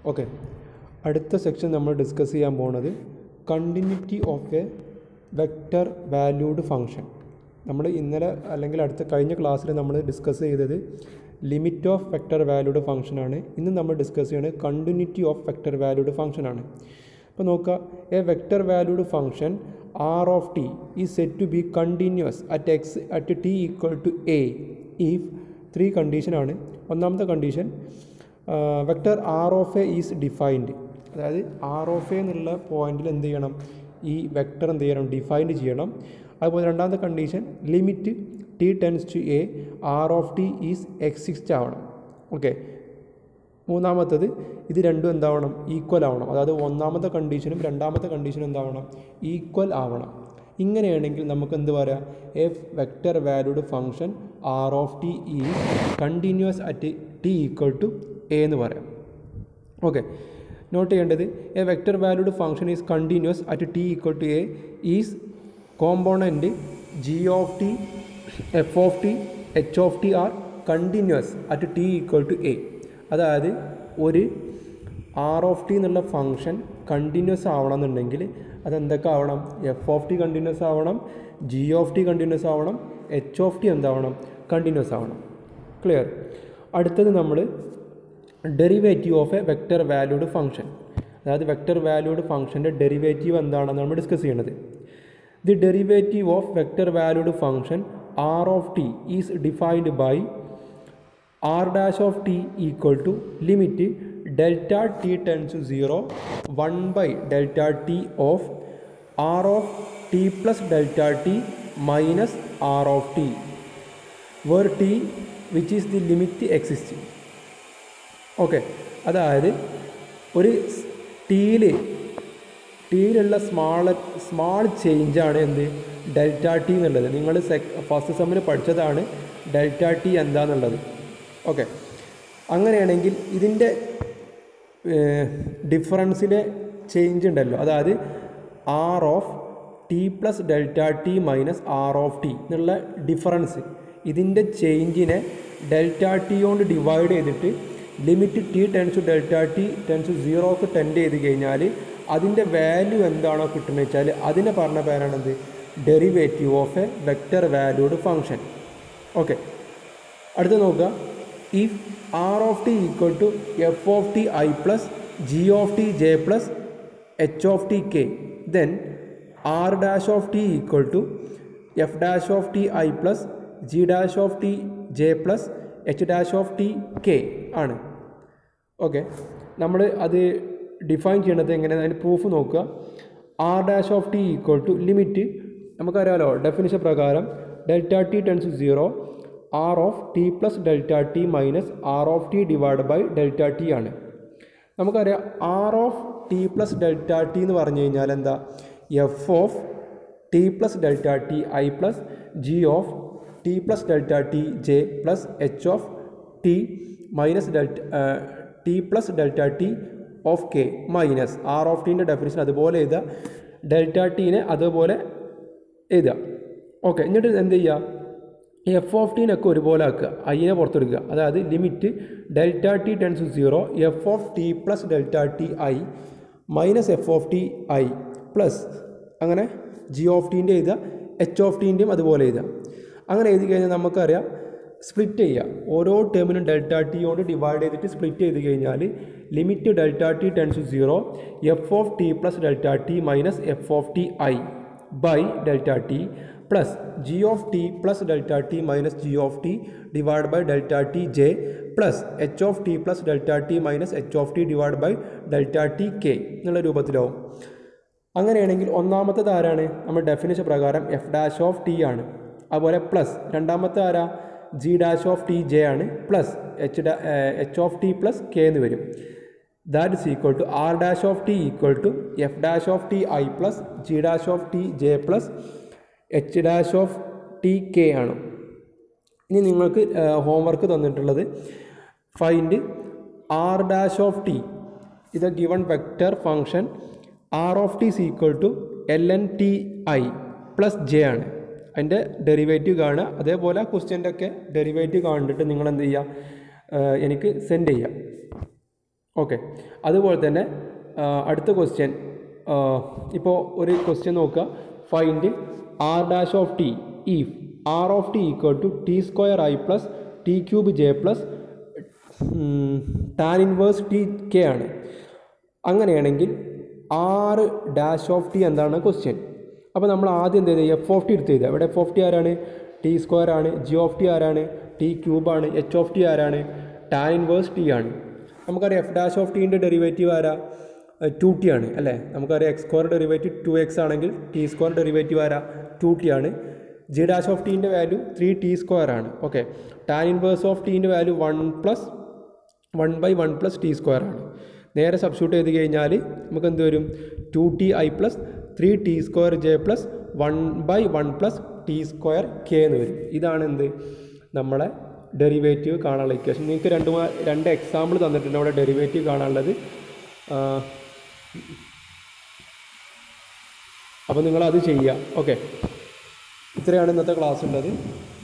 okay അടുത്ത section നമ്മൾ discuss ചെയ്യാൻ പോണത് continuity of a vector valued function നമ്മൾ ഇന്നലെ അല്ലെങ്കിൽ അടുത്ത കഴിഞ്ഞ ക്ലാസ്സിൽ നമ്മൾ ഡിസ്കസ് ചെയ്തത് ലിമിറ്റ് ഓഫ് വെക്റ്റർ വാല്യൂഡ് ഫംഗ്ഷനാണ് ഇന്ന് നമ്മൾ ഡിസ്കസ് ചെയ്യുന്നത് കണ്ടിന്യൂറ്റി ഓഫ് വെക്റ്റർ വാല്യൂഡ് ഫംഗ്ഷനാണ് അപ്പോൾ നോക്കുക a vector valued function R of T ഈ said to be continuous at X at T equal to A if three കണ്ടീഷനാണ് ഒന്നാമത്തെ condition vector R of A is defined അതായത് R of A എന്നുള്ള പോയിന്റിൽ എന്ത് ചെയ്യണം ഈ വെക്റ്റർ എന്ത് ചെയ്യണം ഡിഫൈൻഡ് ചെയ്യണം അതുപോലെ രണ്ടാമത്തെ condition limit T tends to A R of T is exist ആവണം ഓക്കെ മൂന്നാമത്തത് ഇത് രണ്ടും എന്താവണം ഈക്വൽ ആവണം അതായത് ഒന്നാമത്തെ കണ്ടീഷനും രണ്ടാമത്തെ കണ്ടീഷനും എന്താവണം ഈക്വൽ ആവണം ഇങ്ങനെയാണെങ്കിൽ നമുക്ക് എന്ത് പറയാം F vector valued function R of T is continuous at T equal to A എന്ന് പറയാം ഓക്കെ നോട്ട് ചെയ്യേണ്ടത് a vector valued function is continuous at T equal to A is component G of T F of T H of T R continuous at T equal to A അതായത് ഒരു R of T എന്നുള്ള function continuous ആവണമെന്നുണ്ടെങ്കിൽ അതെന്തൊക്കെ ആവണം F of T continuous ആവണം G of T continuous ആവണം H of T എന്താവണം continuous ആവണം ക്ലിയർ അടുത്തത് നമ്മൾ derivative of a vector valued function അതായത് വെക്റ്റർ വാല്യൂഡ് ഫംഗ്ഷൻ്റെ ഡെറിവേറ്റീവ് എന്താണെന്ന് നമ്മൾ ഡിസ്കസ് ചെയ്യണത് the derivative of vector valued function R of T is defined by R dash of T equal to limit delta T tends to zero one by delta T of R of T plus delta T minus R of T where T which is the limit exist okay അതായത് ഒരു ടീയിൽ ടീയിലുള്ള small small ചേഞ്ചാണ് എന്ത് delta T എന്നുള്ളത് നിങ്ങൾ sec first സെമ്മിൽ പഠിച്ചതാണ് delta T എന്താണെന്നുള്ളത് okay അങ്ങനെയാണെങ്കിൽ ഇതിൻ്റെ ഡിഫറൻസിലെ change ഉണ്ടല്ലോ അതായത് R of T plus delta T minus R of T എന്നുള്ള ഡിഫറൻസ് ഇതിൻ്റെ ചേഞ്ചിനെ ഡെൽറ്റ ടി കൊണ്ട് ഡിവൈഡ് ചെയ്തിട്ട് limit T tends to delta T tends to സീറോക്ക് ടെൻഡ് ചെയ്ത് കഴിഞ്ഞാൽ അതിൻ്റെ വാല്യൂ എന്താണോ കിട്ടുന്നത് വെച്ചാൽ അതിനെ പറഞ്ഞ പേരാണെന്ത് derivative of a vector valued function okay അടുത്ത് നോക്കുക if R of T equal to F of T I plus G of T J plus H of T K then R dash of T equal to F dash of T I plus G dash of T J plus H dash of T K ആണ് okay നമ്മൾ അത് define ചെയ്യണത് എങ്ങനെ അതിന് proof നോക്കുക R dash of T equal to limit നമുക്കറിയാലോ definition പ്രകാരം delta T tends zero R of T plus delta T minus R of T divide by delta T ആണ് നമുക്കറിയാം R of T plus delta T എന്ന് പറഞ്ഞു കഴിഞ്ഞാൽ എന്താ F of T plus delta T I plus G of T plus delta T J plus H of T minus delta T plus delta T of K minus R of ടീൻ്റെ definition അതുപോലെ എഴുതുക delta ടീനെ അതുപോലെ എഴുതുക okay എന്നിട്ട് എന്ത് ചെയ്യുക F of ടീനൊക്കെ ഒരുപോലെ ആക്കുക ഐനെ പുറത്തെടുക്കുക അതായത് limit delta T tends to zero F of T plus delta T I minus F of T I plus അങ്ങനെ ജി ഓഫ് ടീൻ്റെ എഴുതുക എച്ച് ഓഫ് ടീൻ്റെയും അതുപോലെ എഴുതുക അങ്ങനെ എഴുതി കഴിഞ്ഞാൽ നമുക്കറിയാം സ്പ്ലിറ്റ് ചെയ്യുക ഓരോ ടേമിനും ഡെൽറ്റ ടി കൊണ്ട് ഡിവൈഡ് ചെയ്തിട്ട് സ്പ്ലിറ്റ് ചെയ്ത് കഴിഞ്ഞാൽ limit delta T tends to zero F of T plus delta T minus F of T I by delta T plus G of T plus delta T minus G of T divide by delta T J plus H of T plus delta T minus H of T divide by delta T K എന്നുള്ള രൂപത്തിലാവും അങ്ങനെയാണെങ്കിൽ ഒന്നാമത്തേത് ആരാണ് നമ്മൾ definition പ്രകാരം F dash of T ആണ് അതുപോലെ plus രണ്ടാമത്തെ ആരാ G dash of T J ആണ് പ്ലസ് എച്ച് ഡാ H of T plus K എന്ന് വരും that is equal to R dash of T equal to F dash of T I plus G dash of T J plus H dash of T K ആണ് ഇനി നിങ്ങൾക്ക് homework തന്നിട്ടുള്ളത് find R dash of T ഇത് given vector function R of T is equal to L N T I plus J ആണ് അതിൻ്റെ derivative കാണുക അതേപോലെ ആ ക്വസ്റ്റ്യൻ്റെ ഒക്കെ ഡെറിവേറ്റീവ് കണ്ടിട്ട് നിങ്ങൾ എന്ത് ചെയ്യുക ഏഹ് എനിക്ക് സെൻഡ് ചെയ്യുക ഓക്കെ അതുപോലെ തന്നെ ആ, അടുത്ത ക്വസ്റ്റ്യൻ ഇപ്പോൾ ഒരു ക്വസ്റ്റ്യൻ നോക്കുക find R dash of T if R of T equal to T square I plus T cube J plus tan inverse T K ആണ് അങ്ങനെയാണെങ്കിൽ ആറ് ഡാഷ് ഓഫ് ടി എന്താണ് ക്വസ്റ്റ്യൻ അപ്പോൾ നമ്മൾ ആദ്യം എന്ത് ചെയ്ത് എഫ് ഓഫ് ടി എടുത്ത് ചെയ്താൽ ഇവിടെ എഫ് ഓഫ് ടി ആരാണ് ടി സ്ക്വയർ ആണ് ജി ഓഫ് ടി ആരാണ് ടി ക്യൂബാണ് എച്ച് ഓഫ് ടി ആരാണ് ടാൻ ഇൻവേഴ്സ് ടി ആണ് നമുക്കറിയാം എഫ് ഡാഷ് ഓഫ് ടീൻ്റെ ഡെറിവേറ്റീവ് ആരാ ടു ടി ആണ് അല്ലേ നമുക്കറിയാം X square derivative two X ആണെങ്കിൽ ടി സ്ക്വയർ ഡെറിവേറ്റീവ് ആരാ ടു ടി ആണ് ജി ഡാഷ് ഓഫ് ടീൻ്റെ വാല്യൂ ത്രീ ടി സ്ക്വയർ ആണ് ഓക്കെ ടാൻ ഇൻവേഴ്സ് ഓഫ് ടീൻ്റെ value one plus one by one plus T square ആണ് നേരെ സബ്സ്റ്റിറ്റ്യൂട്ട് ചെയ്ത് കഴിഞ്ഞാൽ നമുക്ക് എന്ത് വരും two T I plus three T square J plus one by one plus T square K എന്ന് വരും ഇതാണ് എന്ത് നമ്മളെ ഡെറിവേറ്റീവ് കാണാനുള്ള ഇക്വേഷൻ നിങ്ങൾക്ക് രണ്ട് മാ- രണ്ട് എക്സാമ്പിൾ തന്നിട്ടുണ്ട് അവിടെ ഡെറിവേറ്റീവ് കാണാനുള്ളത് അപ്പോൾ നിങ്ങളത് ചെയ്യുക ഓക്കെ ഇത്രയാണ് ഇന്നത്തെ ക്ലാസ് ഉള്ളത്